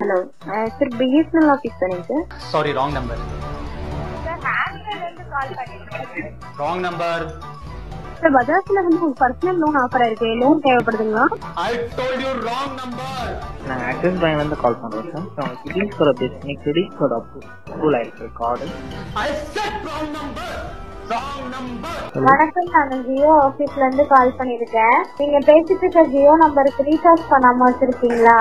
hello sir BSNL office करें sir sorry wrong number wrong number sir பஜாஜ்ல வந்து உங்களுக்கு பர்சனல் லோன் ஆஃபர் இருக்கு லோன் தேவைப்படுதுங்களா I told you wrong number நான் ஆக்சிஸ் பேங்க்லேருந்து கால் பண்ணுறேன் சார் அவங்க சிபில் ஸ்கோரை பேஸ் பண்ணி கிரெடிட் கார்டு அப்ரூவல் ஆயிருக்கு card I said wrong number wrong number வணக்கம் நான் ஜியோ ஆபீஸ்ல இருந்து கால் பண்ணிருக்கேன் நீங்க பேசிட்டு இருக்க ஜியோ நம்பருக்கு ரீசார்ஜ் பண்ணாம வச்சிருக்கீங்களா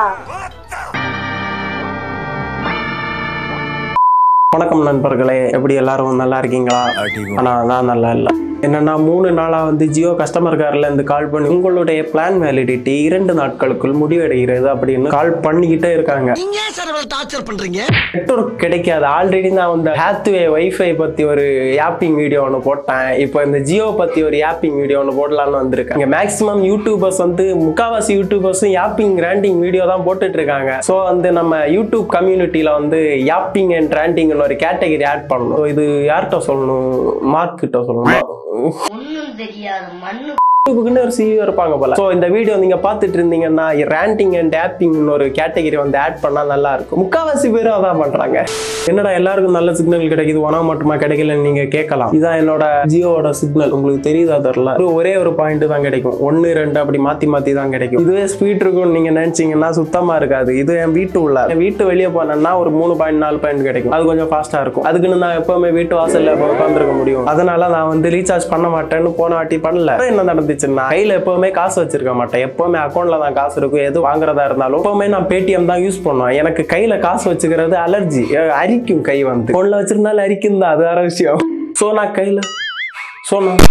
வணக்கம் நண்பர்களே எப்படி எல்லாரும் நல்லா இருக்கீங்களா ஆனா நான் நல்லா இல்லை என்னன்னா மூணு நாளா வந்து ஜியோ கஸ்டமர் கேர்ல இருந்து கால் பண்ணி உங்களுடைய பிளான் வேலிடிட்டி இரண்டு நாட்களுக்குள் முடிவடைகிறது அப்படின்னு கால் பண்ணிக்கிட்டே இருக்காங்க நீங்க ஏன் சார் இவ்வளவு டார்ச்சர் பண்றீங்க நெட்ஒர்க் கிடைக்காது ஆல்ரெடி நான் வந்து ஹேத்வே வைஃபை பத்தி ஒரு யாப்பிங் வீடியோ ஒன்று போட்டேன் இப்போ இந்த ஜியோ பத்தி ஒரு யாப்பிங் வீடியோ ஒன்று போடலாம்னு வந்திருக்கேன் இங்க மேக்ஸிமம் யூடியூபர்ஸ் வந்து முக்காவாசி யூடியூபர்ஸும் யாப்பிங் ரேண்டிங் வீடியோ தான் போட்டுட்டு இருக்காங்க ஸோ வந்து நம்ம யூடியூப் கம்யூனிட்டியில வந்து யாப்பிங் அண்ட் ரேண்டிங்னு ஒரு கேட்டகரி ஆட் பண்ணணும் So இது யார்கிட்ட சொல்லணும் மார்க் கிட்ட சொல்லணும் ஒண்ணும் தெரியாது மண்ணு யூடியூபுக்குன்னு ஒரு சிஇஓ இருப்பாங்க போல ஸோ இந்த வீடியோ நீங்க பார்த்துட்டு இருந்தீங்கன்னா ரேண்டிங் அண்ட் டேப்பிங்னு ஒரு கேட்டகரி வந்து ஆட் பண்ணா நல்லா இருக்கும் முக்காவாசி பேரும் அதான் பண்றாங்க என்னடா எல்லாருக்கும் நல்ல சிக்னல் கிடைக்குது உனக்கு மட்டுமா கிடைக்கலன்னு நீங்க கேட்கலாம் இதான் என்னோட ஜியோவோட சிக்னல் உங்களுக்கு தெரியுதா தெரியல ஒரு ஒரே ஒரு பாயிண்ட் தான் கிடைக்கும் ஒன்னு ரெண்டு அப்படி மாத்தி மாத்தி தான் கிடைக்கும் இதுவே ஸ்பீட் இருக்கும்னு நீங்க நினைச்சீங்கன்னா சுத்தமா இருக்காது இது என் வீட்டு உள்ள என் வீட்டு வெளியே போனேன்னா ஒரு மூணு பாயிண்ட் நாலு பாயிண்ட் கிடைக்கும் அது கொஞ்சம் ஃபாஸ்டா இருக்கும் அதுக்குன்னு நான் எப்பவுமே வீட்டு வாசல்ல உட்காந்துருக்க முடியும் அதனால நான் வந்து ரீசார்ஜ் பண்ண மாட்டேன்னு போன வாட்டி பண்ணல அப்புறம் என்ன நடந்துச்சுன்னா கையில எப்பவுமே காசு வச்சிருக்க மாட்டேன் எப்பவுமே அக்கௌண்ட்ல தான் காசு இருக்கும் எது வாங்குறதா இருந்தாலும் எப்பவுமே நான் பேடிஎம் தான் யூஸ் பண்ணுவேன் எனக்கு கையில காசு வச்சுக்கிறது அலர்ஜி அரிக்கும் கை வந்து ஃபோன்ல வச்சிருந்தாலும் அரிக்கும் தான் அது வேற விஷயம் ஸோ நான் கையில ஸோ நான்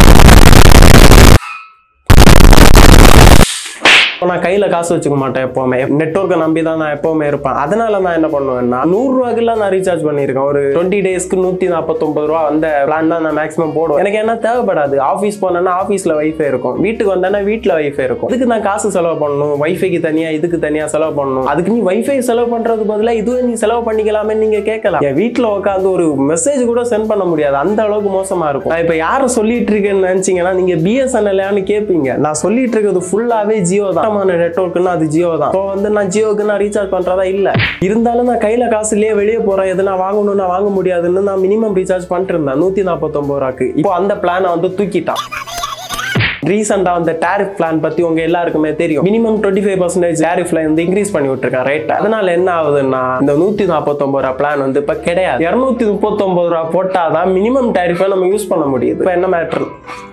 நான் கையில காசு வச்சுக்க மாட்டேன் எப்பவுமே நெட்ஒர்க்கை நம்பி தான் நான் எப்பவுமே இருப்பேன் அதனால நான் என்ன பண்ணுவேன்னா நூறு ரூபாய்க்குலாம் நான் ரீசார்ஜ் பண்ணியிருக்கேன் ஒரு டுவெண்ட்டி டேஸ்க்கு நூத்தி நாற்பத்தொன்பது ரூபா அந்த பிளான் தான் நான் மேக்ஸிமம் போடுவேன் எனக்கு என்ன தேவைப்படாது ஆஃபீஸ் போனேன்னா ஆஃபீஸ்ல வைஃபை இருக்கும் வீட்டுக்கு வந்தேன்னா வீட்டில் வைஃபை இருக்கும் இதுக்கு நான் காசு செலவு பண்ணணும் வைஃபைக்கு தனியா இதுக்கு தனியா செலவு பண்ணணும் அதுக்கு நீ வைஃபை செலவு பண்றது பதிலா இதுவே நீ செலவு பண்ணிக்கலாமே நீங்க கேட்கலாம் என் வீட்டில் உட்காந்து ஒரு மெசேஜ் கூட சென்ட் பண்ண முடியாது அந்த அளவுக்கு மோசமா இருக்கும் நான் இப்போ யாரை சொல்லிட்டு இருக்கேன்னு நினைச்சீங்கன்னா நீங்க பிஎஸ்என்எல்னு கேட்பீங்க நான் சொல்லிட்டு இருக்கிறது ஃபுல்லாவே ஜியோ தான் சுத்தமான நெட்ஒர்க்னா அது ஜியோ தான் ஸோ வந்து நான் ஜியோக்கு நான் ரீசார்ஜ் பண்றதா இல்ல இருந்தாலும் நான் கையில காசு இல்லையே வெளியே போறேன் எதுனா வாங்கணும்னா வாங்க முடியாதுன்னு நான் மினிமம் ரீசார்ஜ் பண்ணிட்டு இருந்தேன் நூத்தி நாற்பத்தொன்பது ரூபாய்க்கு இப்போ அந்த பிளானை வந்து தூக்கிட்டான் ரீசெண்டா அந்த டேரிஃப் பிளான் பத்தி உங்க எல்லாருக்குமே தெரியும் மினிமம் டுவெண்ட்டி ஃபைவ் பர்சன்டேஜ் டேரிஃப்ல வந்து இன்க்ரீஸ் பண்ணி விட்டுருக்கேன் ரேட் அதனால என்ன ஆகுதுன்னா இந்த நூத்தி நாற்பத்தொன்பது ரூபா பிளான் வந்து இப்ப கிடையாது இருநூத்தி முப்பத்தொன்பது ரூபா போட்டாதான் மினிமம் டேரிஃபை நம்ம யூஸ் பண்ண முடியுது இப்போ என்ன மேட்ரு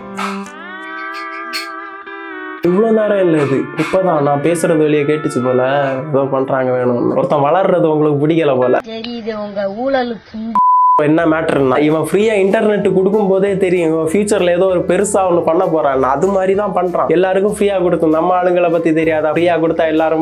இவ்வளவு நேரம் இல்லை இது இப்பதான் நான் பேசுறது வெளியே கேட்டுச்சு போல ஏதோ பண்றாங்க வேணும்னு ஒருத்தன் வளர்றது உங்களுக்கு பிடிக்கல போல தெரியுது உங்க ஊழலுக்கு இப்போ என்ன மேட்டர்னா இவன் ஃப்ரீயா இன்டர்நெட் கொடுக்கும் போதே தெரியும் இவன் ஃபியூச்சர்ல ஏதோ ஒரு பெருசா ஒன்று பண்ண போறான் அது மாதிரி தான் பண்றான் எல்லாருக்கும் ஃப்ரீயா கொடுக்கும் நம்ம ஆளுங்களை பத்தி தெரியாதா ஃப்ரீயா கொடுத்தா எல்லாரும்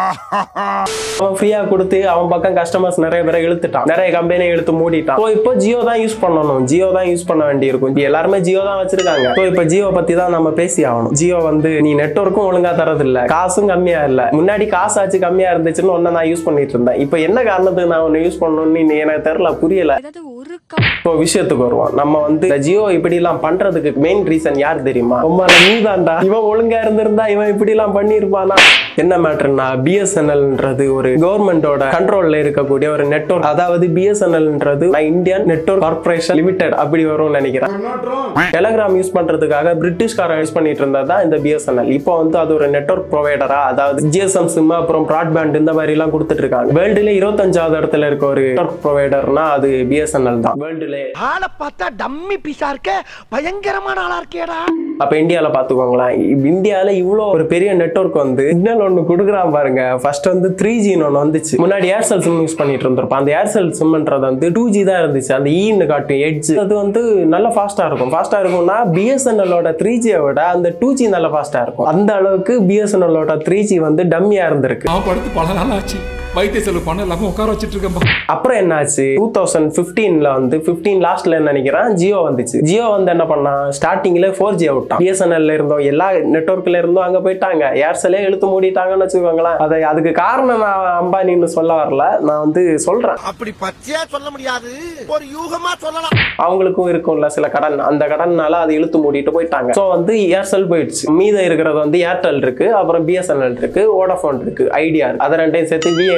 அவன் ஃப்ரீயா கொடுத்து அவன் பக்கம் கஸ்டமர்ஸ் நிறைய பேரை இழுத்துட்டான் நிறைய கம்பெனியை இழுத்து மூடிட்டான் ஸோ இப்போ ஜியோ தான் யூஸ் பண்ணணும் ஜியோ தான் யூஸ் பண்ண வேண்டியிருக்கும் இப்போ எல்லாருமே ஜியோ தான் வச்சிருக்காங்க ஸோ இப்போ ஜியோ பத்தி தான் நம்ம பேசி ஆகணும் ஜியோ வந்து நீ நெட்ஒர்க்கும் ஒழுங்கா தரது இல்ல காசும் கம்மியா இல்ல முன்னாடி காசு ஆச்சு கம்மியா இருந்துச்சுன்னு ஒன்னு நான் யூஸ் பண்ணிட்டு இருந்தேன் இப்போ என்ன காரணத்துக்கு நான் ஒன்னு யூஸ் பண்ணணும்னு நீ எனக்கு தெரியல புரியல இப்போ விஷயத்துக்கு வருவோம் நம்ம வந்து இந்த ஜியோ இப்படி எல்லாம் பண்றதுக்கு மெயின் ரீசன் யார் தெரியுமா ரொம்ப நீ தான்டா இவன் ஒழுங்கா இருந்திருந்தா இவன் இப்படி எல்லாம் பண்ணிருப்பானா என்ன மேட்டர்னா பிஎஸ்என்எல்ன்றது ஒரு கவர்மெண்டோட கண்ட்ரோல்ல இருக்கக்கூடிய ஒரு நெட்வொர்க் அதாவது பிஎஸ்என்எல்ன்றது இந்தியன் நெட்வொர்க் கார்பரேஷன் லிமிடெட் அப்படி வரும்னு நினைக்கிறேன் டெலகிராம் யூஸ் பண்றதுக்காக பிரிட்டிஷ்காரன் யூஸ் பண்ணிட்டு இருந்தது தான் இந்த பிஎஸ்என்எல் இப்போ வந்து அது ஒரு நெட்வொர்க் ப்ரொவைடரா அதாவது ஜிஎஸ்எம் சிம் அப்புறம் பிராட்பேண்ட் இந்த மாதிரி எல்லாம் கொடுத்துட்டு இருக்காங்க வேர்ல்டுல இருபத்தஞ்சாவது இடத்துல இருக்க ஒரு நெட்வொர்க் ப்ரொவைடர்னா அது பிஎஸ்என்எல் தான் வேர்ல்டுல ஆளை பார்த்தா டம்மி பீஸா இருக்க பயங்கரமான ஆளா இருக்கேடா அப்ப இந்தியால பாத்துக்கோங்களேன் இப்ப இந்தியால இவ்வளோ ஒரு பெரிய நெட்வொர்க் வந்து சிக்னல் ஒன்று கொடுக்குறான் பாருங்க ஃபர்ஸ்ட் வந்து த்ரீ ஜின்னு ஒன்று வந்துச்சு முன்னாடி ஏர்செல் சிம் யூஸ் பண்ணிட்டு இருந்திருப்போம் அந்த ஏர்செல் சிம்ன்றது வந்து டூ ஜி தான் இருந்துச்சு அந்த ஈன்னு காட்டும் எட்ஜ் அது வந்து நல்ல ஃபாஸ்டா இருக்கும் ஃபாஸ்டா இருக்கும்னா பிஎஸ்என்எல்லோட த்ரீ ஜியை விட அந்த டூ ஜி நல்ல ஃபாஸ்டா இருக்கும் அந்த அளவுக்கு பிஎஸ்என்எல்லோட த்ரீ ஜி வந்து டம்மியா இருந்திருக்கு நான் படுத்து பல நாள் ஆச்சு வைத்திய செலவு பண்ண இல்லாம உட்கார வச்சிட்டு இருக்கேன்பா அப்புறம் என்னாச்சு டூ தௌசண்ட் பிப்டீன்ல வந்து பிப்டீன் லாஸ்ட்ல நினைக்கிறேன் ஜியோ வந்துச்சு ஜியோ வந்து என்ன பண்ணா ஸ்டார்டிங்ல ஃபோர் ஜி விட்டான் பிஎஸ்என்எல்ல இருந்தோம் எல்லா நெட்ஒர்க்ல இருந்தும் அங்க போயிட்டாங்க ஏர்செல்லே இழுத்து மூடிட்டாங்கன்னு வச்சுக்கோங்களேன் அதை அதுக்கு காரணம் நான் அம்பானின்னு சொல்ல வரல நான் வந்து சொல்றேன் அப்படி பச்சையா சொல்ல முடியாது ஒரு யூகமா சொல்லலாம் அவங்களுக்கும் இருக்கும்ல சில கடன் அந்த கடன்னால அது இழுத்து மூடிட்டு போயிட்டாங்க ஸோ வந்து ஏர்செல் போயிடுச்சு மீதம் இருக்கிறது வந்து ஏர்டெல் இருக்கு அப்புறம் பிஎஸ்என்எல் இருக்கு வோடஃபோன் இருக்கு ஐடியா இருக்கு அதை ரெண்டையும் சேர்த்து விஐ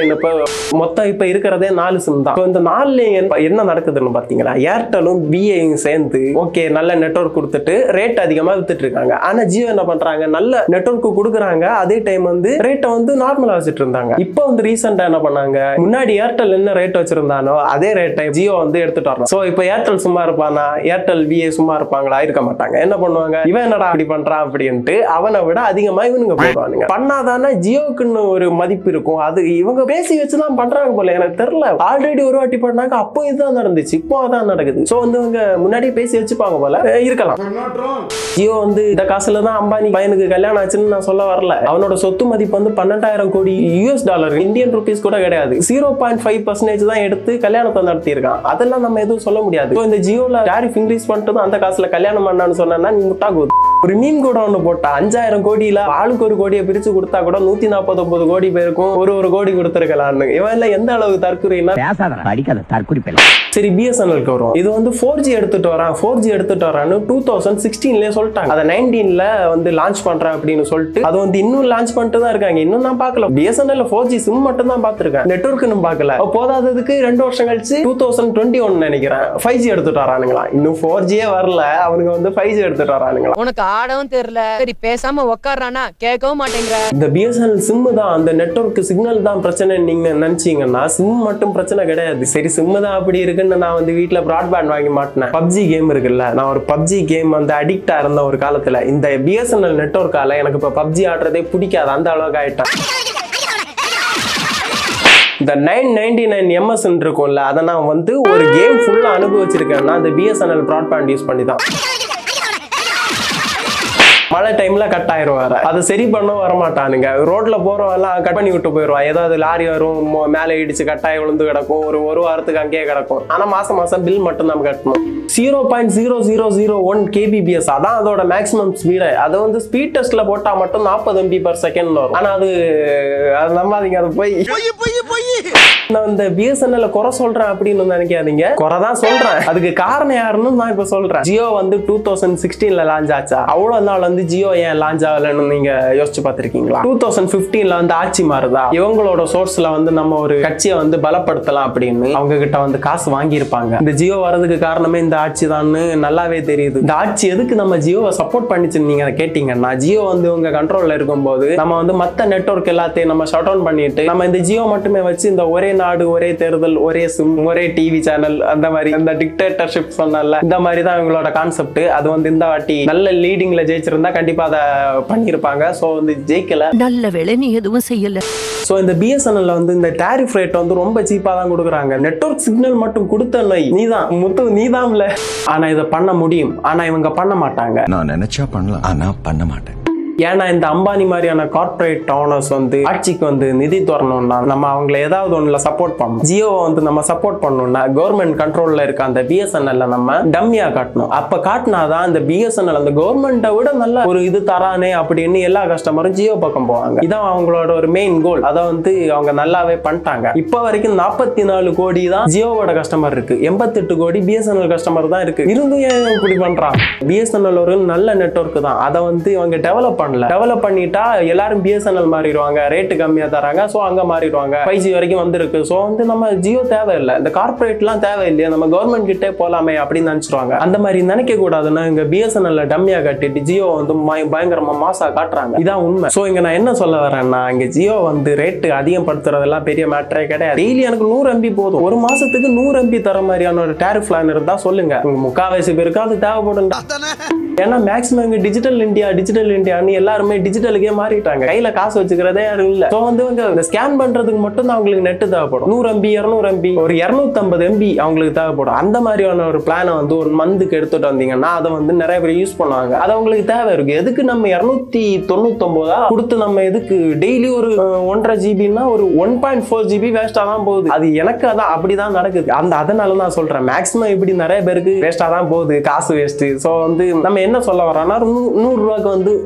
லைன் இப்போ மொத்தம் இப்ப இருக்கிறதே நாலு சிம் தான் So, இந்த நாலு லைன் என்ன நடக்குதுன்னு பாத்தீங்களா ஏர்டெலும் பிஏயும் சேர்ந்து ஓகே நல்ல நெட்வொர்க் கொடுத்துட்டு ரேட் அதிகமா வித்துட்டு இருக்காங்க ஆனா ஜியோ என்ன பண்றாங்க நல்ல நெட்வொர்க் கொடுக்குறாங்க அதே டைம் வந்து ரேட்டை வந்து நார்மலா வச்சுட்டு இருந்தாங்க இப்போ வந்து ரீசெண்டா என்ன பண்ணாங்க முன்னாடி ஏர்டெல் என்ன ரேட் வச்சிருந்தானோ அதே ரேட்டை ஜியோ வந்து எடுத்துட்டு வரணும் சோ இப்போ ஏர்டெல் சும்மா இருப்பானா ஏர்டெல் விஏ சும்மா இருப்பாங்களா இருக்க மாட்டாங்க என்ன பண்ணுவாங்க இவன் என்னடா அப்படி பண்றான் அப்படின்ட்டு அவனை விட அதிகமா இவனுங்க போடுவானுங்க பண்ணாதானே ஜியோக்குன்னு ஒரு மதிப்பு இருக்கும் அது இவங்க பேசி வச்சுதான் பண்றாங்க போல எனக்கு தெரியல ஆல்ரெடி ஒரு வாட்டி பண்ணாங்க அப்போ இதுதான் நடந்துச்சு இப்போ அதான் நடக்குது சோ வந்து இவங்க முன்னாடியே பேசி வச்சுப்பாங்க போல அஹ் இருக்கலாம் ஜியோ வந்து இந்த காசுல தான் அம்பானி பையனுக்கு கல்யாணம் ஆச்சுன்னு நான் சொல்ல வரல அவனோட சொத்து மதிப்பு வந்து பன்னெண்டாயிரம் கோடி யூஎஸ் டாலர் இந்தியன் ருபீஸ் கூட கிடையாது ஜீரோ பாயிண்ட் ஃபைவ் பர்சன்டேஜ் தான் எடுத்து கல்யாணத்தை நடத்தி இருக்கான் அதெல்லாம் நம்ம எதுவும் சொல்ல முடியாது So, இந்த ஜியோல டாரிஃப் இன்க்ரீஸ் பண்ணிட்டு தான் அந்த காசுல கல்யாணம் பண்ணான்னு சொன்னா நீ முட்டா கோது ஒரு மீன் கூட ஒண்ணு போட்டா அஞ்சாயிரம் கோடியில ஆளுக்கு ஒரு கோடியை பிரிச்சு கொடுத்தா கூட நூத்தி நாற்பத்தி ஒன்பது கோடி பேருக்கும் ஒரு ஒரு கோடி கொடுத்துருக்கலாம்னு இவன் எல்லாம் எந்த அளவுக்கு தற்கொலைன்னா பேசாத படிக்காத தற்குறி பெல்லாம் சரி பிஎஸ்என்எல்க்கு வரும் இது வந்து ஃபோர் ஜி எடுத்துட்டு வரான் ஃபோர் ஜி எடுத்துட்டு வரான்னு டூ தௌசண்ட் சிக்ஸ்டீன்லேயே சொல்லிட்டாங்க அதை நைன்டீன்ல வந்து லான்ச் பண்றேன் அப்படின்னு சொல்லிட்டு அது வந்து இன்னும் லான்ச் பண்ணிட்டு தான் இருக்காங்க இன்னும் நான் பார்க்கல பிஎஸ்என்எல் ஃபோர் ஜி சிம் மட்டும் தான் பார்த்துருக்கேன் நெட்ஒர்க் இன்னும் பார்க்கல அப்ப போதாததுக்கு ரெண்டு வருஷம் கழிச்சு டூ தௌசண்ட் டுவெண்ட்டி ஒன் நினைக்கிறேன் ஃபைவ் ஜி எடுத்துட்டு வரானுங்களா இன்னும் ஃபோர் ஜியே வரல அவனுங்க வந்து ஃபைவ் ஜி எடுத்துட்டு வரானுங்களா உனக்கு ஆடவும் தெரியல சரி பேசாம உக்காடுறானா கேட்கவும் மாட்டேங்கிற இந்த பிஎஸ்என்எல் சிம் தான் அந்த நெட்வொர்க் சிக்னல் தான் பிரச்சனை நீங்க நினைச்சீங்கன்னா சிம் மட்டும் பிரச்சனை கிடையாது சரி சிம் தான் அப்படி இருக்குன்னு நான் வந்து வீட்ல பிராட்பேண்ட் வாங்கி மாட்டினேன் பப்ஜி கேம் இருக்குல்ல நான் ஒரு பப்ஜி கேம் வந்து அடிக்டா இருந்த ஒரு காலத்துல இந்த பிஎஸ்என்எல் நெட்வொர்க்கால எனக்கு இப்ப பப்ஜி ஆடுறதே பிடிக்காது அந்த அளவுக்கு ஆயிட்டேன் இந்த நைன் நைன்டி நைன் எம்எஸ் இருக்கும்ல அதை நான் வந்து ஒரு கேம் ஃபுல்லா அனுபவிச்சிருக்கேன்னா அந்த பிஎஸ்என்எல் ப்ராட்பேண்ட் யூஸ் பண்ணி தான் மழை டைம்ல கட் ஆயிரும் வேற அதை சரி பண்ண வர மாட்டானுங்க ரோட்ல போறவெல்லாம் கட் பண்ணி விட்டு போயிடுவான் ஏதாவது லாரி வரும் மோ- மேலே இடிச்சு கட்டாயி விழுந்து கிடக்கும் ஒரு ஒரு வாரத்துக்கு அங்கேயே கிடக்கும் ஆனா மாசம் மாசம் பில் மட்டும் நம்ம கட்டணும் zero point zero zero zero one kbps அதான் அதோட மேக்ஸிமம் ஸ்பீடு அதை வந்து ஸ்பீட் டெஸ்ட்ல போட்டா மட்டும் நாற்பது எம்பி பர் செகண்ட் வரும் ஆனா அது அது நம்பாதீங்க அது போய் நான் இந்த பிஎஸ்என்எல் குறை சொல்றேன் அப்படின்னு நினைக்காதீங்க குறை தான் சொல்றேன் அதுக்கு காரணம் யாருன்னு நான் இப்ப சொல்றேன் ஜியோ வந்து டூ தௌசண்ட் சிக்ஸ்டீன்ல லான்ச் ஆச்சா அவ்வளவு நாள் வந்து ஜியோ ஏன் லான்ச் ஆகலன்னு நீங்க யோசிச்சு பார்த்திருக்கீங்களா டூ தௌசண்ட் பிப்டீன்ல வந்து ஆட்சி மாறுதா இவங்களோட சோர்ஸ்ல வந்து நம்ம ஒரு கட்சியை வந்து பலப்படுத்தலாம் அப்படின்னு அவங்க கிட்ட வந்து காசு வாங்கியிருப்பாங்க இந்த ஜியோ வரதுக்கு காரணமே இந்த ஆட்சி தான்னு நல்லாவே தெரியுது இந்த ஆட்சி எதுக்கு நம்ம ஜியோவை சப்போர்ட் பண்ணிச்சுன்னு நீங்க கேட்டீங்கன்னா ஜியோ வந்து உங்க கண்ட்ரோல்ல இருக்கும்போது நம்ம வந்து மத்த நெட்வொர்க் எல்லாத்தையும் நம்ம ஷட் டவுன் பண்ணிட்டு நம்ம இந்த ஜியோ மட்டுமே வச்சு இந்த ஒரே நாடு ஒரே தேர்தல் ஒரே சிம் ஒரே டிவி சேனல் அந்த மாதிரி இந்த டிக்டேட்டர்ஷிப் சொன்னல இந்த மாதிரி தான் இவங்களோட கான்செப்ட் அது வந்து இந்த வாட்டி நல்ல லீடிங்ல ஜெயிச்சிருந்தா கண்டிப்பா அதை பண்ணியிருப்பாங்க ஸோ வந்து ஜெயிக்கல நல்ல வேலை நீ எதுவும் செய்யல ஸோ இந்த பிஎஸ்என்எல்ல வந்து இந்த டாரிஃப் ரேட் வந்து ரொம்ப சீப்பாக தான் கொடுக்குறாங்க நெட்வொர்க் சிக்னல் மட்டும் கொடுத்த நோய் நீதான் முத்து நீதான்ல ஆனா இதை பண்ண முடியும் ஆனா இவங்க பண்ண மாட்டாங்க நான் நினைச்சா பண்ணலாம் ஆனா பண்ண மாட்டேன் ஏன்னா இந்த அம்பானி மாதிரியான கார்ப்பரேட் ஓனர்ஸ் வந்து ஆட்சிக்கு வந்து நிதி தரணும்னா நம்ம அவங்கள ஏதாவது ஒண்ணுல சப்போர்ட் பண்ணணும் ஜியோவை வந்து நம்ம சப்போர்ட் பண்ணணும்னா கவர்மெண்ட் கண்ட்ரோல்ல இருக்க அந்த பிஎஸ்என்எல்ல நம்ம டம்மியா காட்டணும் அப்ப காட்டினாதான் அந்த பிஎஸ்என்எல் அந்த கவர்மெண்ட்டை விட நல்ல ஒரு இது தரானே அப்படின்னு எல்லா கஸ்டமரும் ஜியோ பக்கம் போவாங்க இதான் அவங்களோட ஒரு மெயின் கோல் அதை வந்து அவங்க நல்லாவே பண்ணிட்டாங்க இப்போ வரைக்கும் நாற்பத்தி நாலு கோடி தான் ஜியோவோட கஸ்டமர் இருக்கு எண்பத்தெட்டு கோடி பிஎஸ்என்எல் கஸ்டமர் தான் இருக்கு இருந்தும் ஏன் இவன் இப்படி பண்றான் பிஎஸ்என்எல் ஒரு நல்ல நெட்வொர்க் தான் அதை வந்து இவங்க டெவலப் பண்ணல டெவலப் பண்ணிட்டா எல்லாரும் பிஎஸ்என்எல் மாறிடுவாங்க ரேட்டு கம்மியா தராங்க ஸோ அங்க மாறிடுவாங்க ஃபைவ் ஜி வரைக்கும் வந்திருக்கு ஸோ வந்து நம்ம ஜியோ தேவையில்லை இந்த கார்பரேட்லாம் தேவையில்லையா நம்ம கவர்மெண்ட் கிட்டே போலாமே அப்படின்னு நினைச்சிருவாங்க அந்த மாதிரி நினைக்க கூடாதுன்னா இங்க பிஎஸ்என்எல் டம்மியா கட்டிட்டு ஜியோ வந்து மய- பயங்கரமா மாசா காட்டுறாங்க இதான் உண்மை ஸோ இங்க நான் என்ன சொல்ல வரேன்னா இங்க ஜியோ வந்து ரேட்டு அதிகப்படுத்துறதெல்லாம் பெரிய மேட்டரே கிடையாது டெய்லி எனக்கு நூறு எம்பி போதும் ஒரு மாசத்துக்கு நூறு எம்பி தர மாதிரியான ஒரு டேரிஃப் பிளான் இருந்தா சொல்லுங்க உங்க முக்காவாசி பேருக்கு அது தேவைப்படும் ஏன்னா மேக்ஸிமம் இங்க டிஜிட்டல் இந்தியா டிஜிட்டல் இந்தியான்னு எல்லாருமே டிஜிட்டலுக்கே மாறிட்டாங்க கையில காசு வச்சுக்கிறதே யாரும் இல்ல ஸோ வந்து இவங்க இந்த ஸ்கேன் பண்றதுக்கு மட்டும் தான் அவங்களுக்கு நெட் தேவைப்படும் நூறு எம்பி இரநூறு எம்பி ஒரு இரநூத்தம்பது எம்பி அவங்களுக்கு தேவைப்படும் அந்த மாதிரியான ஒரு பிளானை வந்து ஒரு மந்த்துக்கு எடுத்துட்டு வந்தீங்கன்னா அதை வந்து நிறைய பேர் யூஸ் பண்ணுவாங்க அது அவங்களுக்கு தேவை இருக்கு எதுக்கு நம்ம இரநூத்தி தொண்ணூத்தொன்பதா கொடுத்து நம்ம எதுக்கு டெய்லி ஒரு அஹ், ஒன்றரை ஜிபின்னா ஒரு ஒன் பாயிண்ட் ஃபோர் ஜிபி வேஸ்டா தான் போகுது அது எனக்கு அதான் அப்படிதான் நடக்குது அந்த அதனால நான் சொல்றேன் மேக்ஸிமம் இப்படி நிறைய பேருக்கு வேஸ்டா தான் போகுது காசு வேஸ்ட் ஸோ வந்து நம்ம என்ன சொல்ல வரோம்னா ஒரு நூ- நூறு ரூபாய்க்கு வந்து ஒரு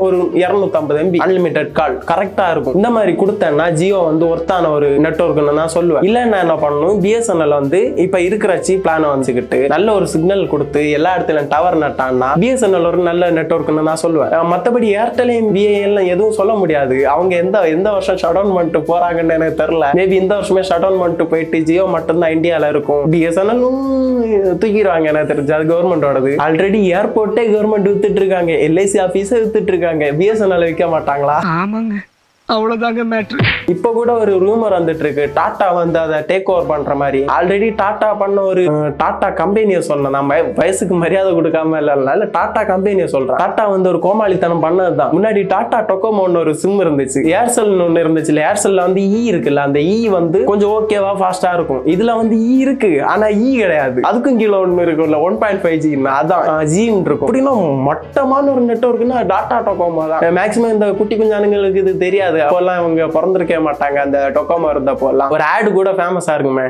இருநூத்தம்பது எம்பி அன்லிமிட்டெட் கால் கரெக்டா இருக்கும் இந்த மாதிரி கொடுத்தேன்னா ஜியோ வந்து ஒர்த்தான ஒரு நெட்ஒர்க்னு நான் சொல்லுவேன் இல்ல நான் என்ன பண்ணணும் பிஎஸ்என்எல் வந்து இப்ப இருக்கிற சீப் பிளானை வச்சுக்கிட்டு நல்ல ஒரு சிக்னல் கொடுத்து எல்லா இடத்துலயும் டவர் நட்டான்னா பிஎஸ்என்எல் ஒரு நல்ல நெட்ஒர்க்னு நான் சொல்லுவேன் அஹ் மத்தபடி ஏர்டெலையும் பிஏஎல்லாம் எதுவும் சொல்ல முடியாது அவங்க எந்த எந்த வருஷம் ஷட் டவுன் பண்ணிட்டு போறாங்கன்னு எனக்கு தெரியல மேபி இந்த வருஷமே ஷட் டவுன் பண்ணிட்டு போயிட்டு ஜியோ மட்டும்தான் இந்தியால இருக்கும் பிஎஸ்என்எல்லும் தூக்கிடுவாங்க எனக்கு தெரிஞ்சு அது கவர்மெண்டோடது ஆல்ரெடி ஏர்போர்ட்டே கவர்மெண்ட் வித்துட்டு இருக்காங்க எல்ஐசி ஆபீஸே வித்துட்டு இருக்காங்க பிஎஸ்என்எல் விற்க மாட்டாங்களா ஆமாங்க அவ்வளவுதாங்க மேட்ரு இப்ப கூட ஒரு ரூமர் வந்துட்டு இருக்கு டாடா வந்து அதை டேக் ஓவர் பண்ற மாதிரி ஆல்ரெடி டாடா பண்ண ஒரு அஹ், டாடா கம்பெனியை சொன்னேன் நம்ம வயசுக்கு மரியாதை கொடுக்காம இல்ல டாடா கம்பெனியை சொல்றேன் டாடா வந்து ஒரு கோமாளித்தனம் பண்ணதுதான் முன்னாடி டாடா டொக்கோமோன்னு ஒரு சிம் இருந்துச்சு ஏர்செல் ஒன்னு இருந்துச்சு ஏர்செல்ல வந்து இ இருக்குல்ல அந்த இ வந்து கொஞ்சம் ஓகேவா ஃபாஸ்டா இருக்கும் இதுல வந்து இ இருக்கு ஆனா இ கிடையாது அதுக்கும் கீழே ஒண்ணு இருக்குல்ல ஒன் பாயிண்ட் ஃபைவ் ஜி அதான் ஜின்னு இருக்கும் அப்படின்னா மட்டமான ஒரு நெட்ஒர்க்னா டாடா டொக்கோமோ தான் மேக்ஸிமம் இந்த குட்டி குஞ்சானுங்களுக்கு இது தெரியாது அப்போல்லாம் இவங்க பிறந்திருக்கவே மாட்டாங்க அந்த டொக்கோமோ இருந்தப்போலாம் ஒரு ஆடு கூட ஃபேமஸா இருக்குமே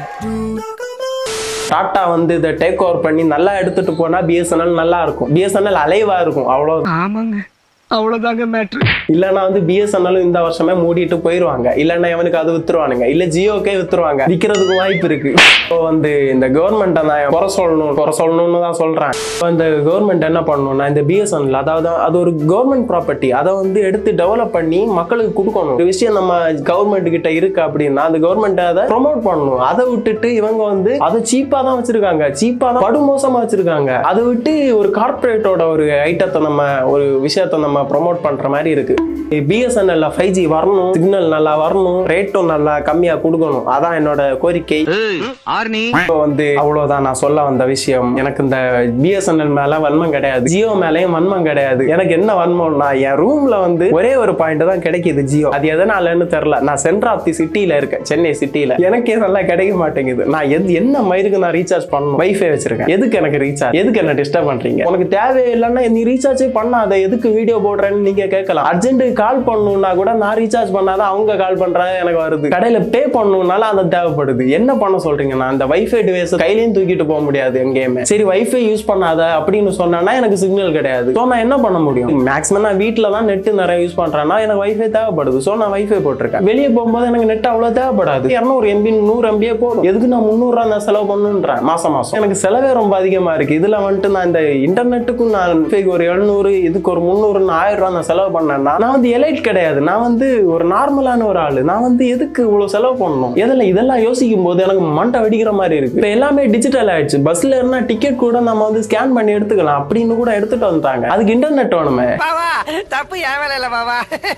டாட்டா வந்து இதை டேக் ஓவர் பண்ணி நல்லா எடுத்துட்டு போனா பிஎஸ்என்எல் நல்லா இருக்கும் பிஎஸ்என்எல் அலைவா இருக்கும் அவ்வளோ ஆமாங்க அவ்வளவுதாங்க மேட்ரு இல்லைன்னா வந்து பிஎஸ்என்எல் இந்த வருஷமே மூடிட்டு போயிருவாங்க இல்லைன்னா இவனுக்கு அது வித்துருவானுங்க இல்ல ஜியோக்கே வித்துருவாங்க விற்கிறதுக்கு வாய்ப்பு இருக்கு இப்போ வந்து இந்த கவர்மெண்ட்டை நான் குறை சொல்லணும் குறை சொல்லணும்னு தான் சொல்றேன் இப்போ இந்த கவர்மெண்ட் என்ன பண்ணணும்னா இந்த பிஎஸ்என்எல் அதாவது அது ஒரு கவர்மெண்ட் ப்ராப்பர்ட்டி அதை வந்து எடுத்து டெவலப் பண்ணி மக்களுக்கு கொடுக்கணும் ஒரு விஷயம் நம்ம கவர்மெண்ட் கிட்ட இருக்கு அப்படின்னா அந்த கவர்மெண்ட் அதை ப்ரொமோட் பண்ணணும் அதை விட்டுட்டு இவங்க வந்து அதை சீப்பா தான் வச்சிருக்காங்க சீப்பா தான் படுமோசமா வச்சிருக்காங்க அதை விட்டு ஒரு கார்ப்பரேட்டோட ஒரு ஐட்டத்தை நம்ம ஒரு விஷயத்தை நம்ம ப்ரொமோட் பண்ற மாதிரி இருக்கு பிஎஸ்என்எல்ல ஃபைவ் ஜி வரணும் சிக்னல் நல்லா வரணும் ரேட்டும் நல்லா கம்மியா கொடுக்கணும் அதான் என்னோட கோரிக்கை ஆர்னி இப்போ வந்து அவ்வளவுதான் நான் சொல்ல வந்த விஷயம் எனக்கு இந்த பிஎஸ்என்எல் மேல வன்மம் கிடையாது ஜியோ மேலயும் வன்மம் கிடையாது எனக்கு என்ன வன்மம்னா என் ரூம்ல வந்து ஒரே ஒரு பாயிண்ட் தான் கிடைக்குது ஜியோ அது எதனாலன்னு தெரியல நான் சென்டர் ஆஃப் தி சிட்டில இருக்கேன் சென்னை சிட்டில எனக்கே நல்லா கிடைக்க மாட்டேங்குது நான் எது என்ன மயிருக்கு நான் ரீசார்ஜ் பண்ணணும் வைஃபை வச்சிருக்கேன் எதுக்கு எனக்கு ரீசார்ஜ் எதுக்கு என்ன டிஸ்டர்ப் பண்றீங்க உனக்கு தேவையில்லைன்னா நீ ரீசார்ஜே பண்ணாத எதுக்கு வீடியோ போடுறேன்னு நீங்க கேட்கலாம் அர்ஜென்ட் கால் பண்ணணும்னா கூட நான் ரீசார்ஜ் பண்ணாதான் அவங்க கால் பண்றாங்க எனக்கு வருது கடையில பே பண்ணணும்னால அது தேவைப்படுது என்ன பண்ண சொல்றீங்க நான் இந்த வைஃபை டிவைஸ் கையிலையும் தூக்கிட்டு போக முடியாது எங்கேயுமே சரி வைஃபை யூஸ் பண்ணாத அப்படின்னு சொன்னா எனக்கு சிக்னல் கிடையாது ஸோ நான் என்ன பண்ண முடியும் மேக்ஸிமம் நான் வீட்டில் தான் நெட் நிறைய யூஸ் பண்றேன்னா எனக்கு வைஃபை தேவைப்படுது ஸோ நான் வைஃபை போட்டிருக்கேன் வெளியே போகும்போது எனக்கு நெட் அவ்வளோ தேவைப்படாது இரநூறு எம்பி நூறு எம்பியே போதும் எதுக்கு நான் முந்நூறுரூவா நான் செலவு பண்ணுன்றேன் மாசம் மாசம் எனக்கு செலவே ரொம்ப அதிகமா இருக்கு இதுல வந்துட்டு நான் இந்த இன்டர்நெட்டுக்கும் நான் வைஃபைக்கு ஒரு எழுநூறு இதுக்கு ஒரு முந்நூறுன்னு ஆயிரம் ரூபா நான் செலவு பண்ணேன்னா நான் வந்து எலைட் கிடையாது நான் வந்து ஒரு நார்மலான ஒரு ஆளு நான் வந்து எதுக்கு இவ்வளவு செலவு பண்ணணும் எதில் இதெல்லாம் யோசிக்கும் போது எனக்கு மண்டை வெடிக்கிற மாதிரி இருக்கு இப்போ எல்லாமே டிஜிட்டல் ஆயிடுச்சு பஸ்ல இருந்தா டிக்கெட் கூட நம்ம வந்து ஸ்கேன் பண்ணி எடுத்துக்கலாம் அப்படின்னு கூட எடுத்துட்டு வந்துட்டாங்க அதுக்கு இன்டர்நெட் வேணுமே பாவா தப்பு என் வேலை இல்ல பாவா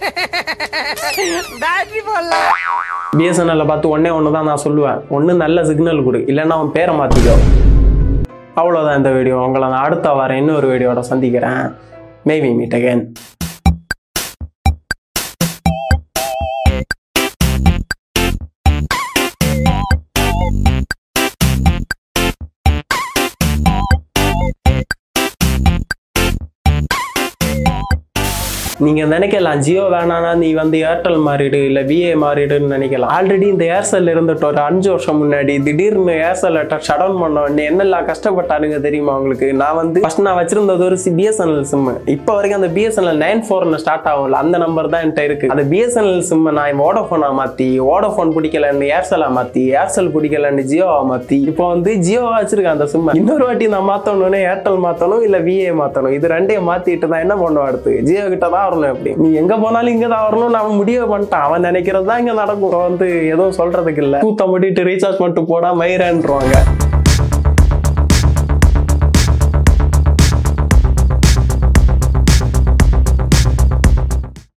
பேட்டரி போடலாம் பிஎஸ்என்எல்ல பார்த்து ஒன்னே ஒன்று தான் நான் சொல்லுவேன் ஒன்று நல்ல சிக்னல் கொடு இல்லைன்னா அவன் பேரை மாற்றிக்கோ அவ்வளோதான் இந்த வீடியோ உங்களை நான் அடுத்த வாரம் இன்னொரு வீடியோட சந்திக்கிறேன் மேபி மீட் அகேன் நீங்க நினைக்கலாம் ஜியோ வேணானா நீ வந்து ஏர்டெல் மாறிடு இல்ல விஏ மாறிடுன்னு நினைக்கலாம் ஆல்ரெடி இந்த ஏர்செல் இருந்துட்டு ஒரு அஞ்சு வருஷம் முன்னாடி திடீர்னு ஏர்செல் ஷட் டவுன் பண்ண உடனே என்னெல்லாம் கஷ்டப்பட்டாருங்க தெரியுமா உங்களுக்கு நான் வந்து ஃபர்ஸ்ட் நான் வச்சிருந்தது ஒரு பிஎஸ்என்எல் சிம் இப்போ வரைக்கும் அந்த பிஎஸ்என்எல் நைன் ஃபோர்னு ஸ்டார்ட் ஆகும்ல அந்த நம்பர் தான் என்கிட்ட இருக்கு அந்த பிஎஸ்என்எல் சிம் நான் வோடோஃபோனா மாத்தி வோடோஃபோன் பிடிக்கலன்னு ஏர்செல்லா மாத்தி ஏர்செல் பிடிக்கலன்னு ஜியோவா மாத்தி இப்போ வந்து ஜியோவா வச்சிருக்கேன் அந்த சிம் இன்னொரு வாட்டி நான் மாத்தணும்னு ஏர்டெல் மாத்தணும் இல்ல விஏ மாத்தணும் இது ரெண்டையும் மாத்திட்டு தான் என்ன பண்ணுவேன் அடுத்து ஜியோ கிட்ட தான் வரணும் எப்படி நீ எங்க போனாலும் இங்க தான் வரணும் நான் முடிவு பண்ணிட்டான் அவன் நினைக்கிறது தான் இங்க நடக்கும் இப்ப வந்து எதுவும் சொல்றதுக்கு இல்ல கூத்த முடிட்டு ரீசார்ஜ் பண்ணிட்டு போடா மயிரன்றுவாங்க